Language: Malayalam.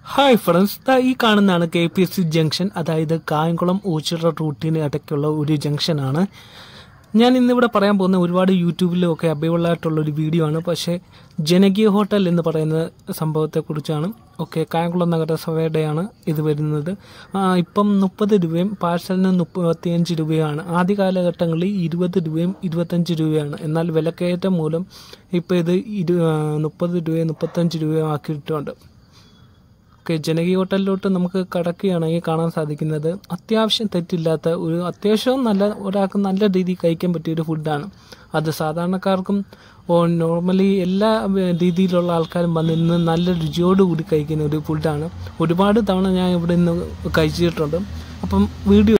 ഹായ് ഫ്രണ്ട്സ് ദാ ഈ കാണുന്നതാണ് K P S C junction അതായത് കായംകുളം ഊച്ചിറ റൂട്ടിന് ഇടയ്ക്കുള്ള ഒരു ജംഗ്ഷനാണ് ഞാൻ ഇന്നിവിടെ പറയാൻ പോകുന്ന ഒരുപാട് യൂട്യൂബിലും ഒക്കെ അവൈലബിളായിട്ടുള്ള ഒരു വീഡിയോ ആണ് പക്ഷേ ജനകീയ ഹോട്ടൽ എന്ന് പറയുന്ന സംഭവത്തെക്കുറിച്ചാണ് ഓക്കെ കായംകുളം നഗരസഭയുടെയാണ് ഇത് വരുന്നത് ആ, ഇപ്പം മുപ്പത് രൂപയും പാഴ്സലിന് മുപ്പത്തിയഞ്ച് രൂപയാണ് ആദ്യ കാലഘട്ടങ്ങളിൽ ഇരുപത് രൂപയും ഇരുപത്തഞ്ച് രൂപയാണ് എന്നാൽ വിലക്കയറ്റം മൂലം ഇപ്പോൾ ഇത് ഇരു മുപ്പത് രൂപയും മുപ്പത്തഞ്ച് രൂപയും ആക്കിയിട്ടുണ്ട് ഓക്കെ ജനകീയ ഹോട്ടലിലോട്ട് നമുക്ക് കടക്കുകയാണെങ്കിൽ കാണാൻ സാധിക്കുന്നത് അത്യാവശ്യം തെറ്റില്ലാത്ത ഒരു അത്യാവശ്യം നല്ല ഒരാൾക്ക് നല്ല രീതിയിൽ കഴിക്കാൻ പറ്റിയ ഒരു ഫുഡാണ് അത് സാധാരണക്കാർക്കും ഓ നോർമലി എല്ലാ ഏഹ്, രീതിയിലുള്ള ആൾക്കാരും വന്ന് ഇന്ന് നല്ല രുചിയോടുകൂടി കഴിക്കുന്ന ഒരു ഫുഡാണ് ഒരുപാട് തവണ ഞാൻ ഇവിടെ നിന്ന് കഴിച്ചിട്ടുണ്ട് അപ്പം വീഡിയോ